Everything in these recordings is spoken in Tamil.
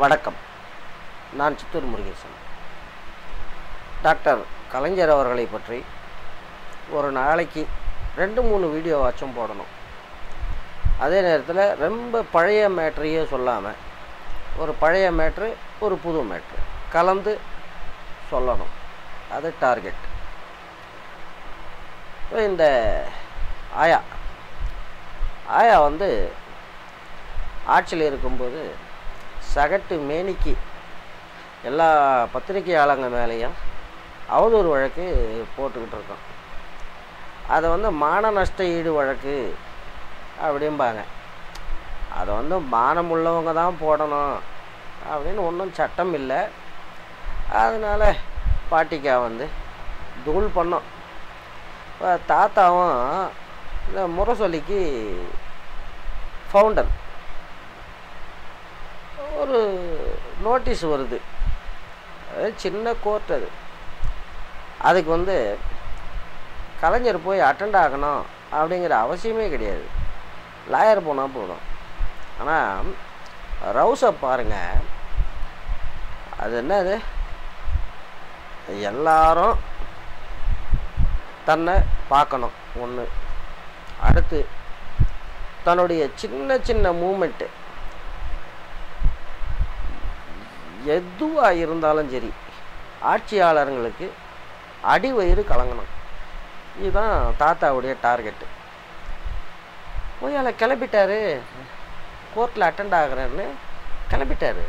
வணக்கம் நான் சித்தூர் முருகேசன் டாக்டர் கலைஞர் அவர்களை பற்றி ஒரு நாளைக்கு ரெண்டு மூணு வீடியோவாச்சும் போடணும் அதே நேரத்தில் ரொம்ப பழைய மேட்ரையே சொல்லாமல் ஒரு பழைய மேட்ரு ஒரு புது மேட்ரு கலந்து சொல்லணும் அது டார்கெட் இப்போ இந்த ஆயா ஆயா வந்து ஆட்சியில் இருக்கும்போது சகட்டு மேனிக்கு எல்லா பத்திரிகையாளங்க மேலேயும் அவதூறு வழக்கு போட்டுக்கிட்டு இருக்கோம் அதை வந்து மான நஷ்ட ஈடு வழக்கு அப்படிம்பாங்க அதை வந்து மானம் உள்ளவங்க தான் போடணும் அப்படின்னு ஒன்றும் சட்டம் இல்லை அதனால் பாட்டிக்கா வந்து தூள் பண்ணோம் இப்போ தாத்தாவும் இந்த முரசொலிக்கு ஃபவுண்டர் ஒரு நோட்டீஸ் வருது அது சின்ன கோர்ட் அது அதுக்கு வந்து கலைஞர் போய் அட்டெண்ட் ஆகணும் அப்படிங்கிற அவசியமே கிடையாது லாயர் போனால் போதும் ஆனால் ரவுஸை பாருங்கள் அது என்னது எல்லாரும் தன்னை பார்க்கணும் ஒன்று அடுத்து தன்னுடைய சின்ன சின்ன மூமெண்ட்டு எதுவாக இருந்தாலும் சரி ஆட்சியாளர்களுக்கு அடி வயிறு கலங்கணும் இதுதான் தாத்தாவுடைய டார்கெட்டு போய் அதில் கிளப்பிட்டாரு கோர்ட்டில் அட்டெண்ட் ஆகிறேன்னு கிளப்பிட்டாரு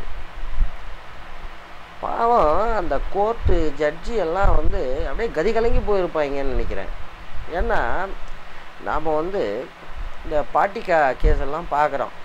பாவம் அந்த கோர்ட்டு ஜட்ஜி எல்லாம் வந்து அப்படியே கதி கலங்கி போயிருப்பாங்கன்னு நினைக்கிறேன் ஏன்னா நாம் வந்து இந்த பாட்டிக்கா கேஸ் எல்லாம் பார்க்குறோம்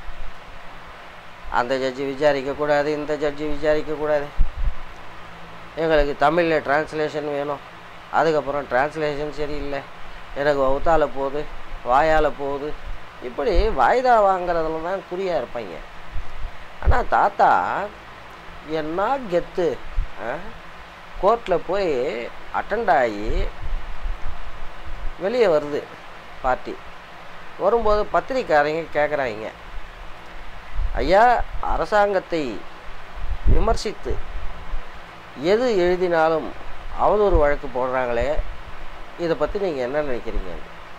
அந்த ஜட்ஜி விசாரிக்கக்கூடாது இந்த ஜட்ஜி விசாரிக்கக்கூடாது எங்களுக்கு தமிழில் டிரான்ஸ்லேஷன் வேணும் அதுக்கப்புறம் டிரான்ஸ்லேஷன் சரியில்லை எனக்கு வவுத்தால போகுது வாயால் போகுது இப்படி வாய்தா வாங்குறதுல தான் குறியாக இருப்பாங்க ஆனால் தாத்தா என்ன கெத்து கோர்ட்டில் போய் அட்டெண்ட் ஆகி வெளியே வருது பார்ட்டி வரும்போது பத்திரிக்காரங்க கேட்குறாங்க ஐயா அரசாங்கத்தை விமர்சித்து எது எழுதினாலும் அவதூறு வழக்கு போடுறாங்களே இதை பற்றி நீங்கள் என்ன நினைக்கிறீங்க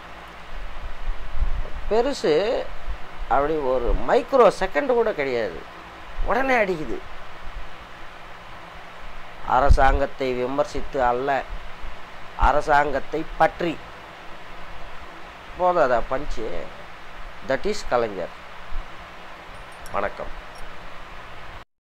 பெருசு அப்படி ஒரு மைக்ரோ செகண்ட் கூட கிடையாது உடனே அடிக்குது அரசாங்கத்தை விமர்சித்து அல்ல அரசாங்கத்தை பற்றி போதாதா பஞ்சு தட் இஸ் கலைஞர் வணக்கம்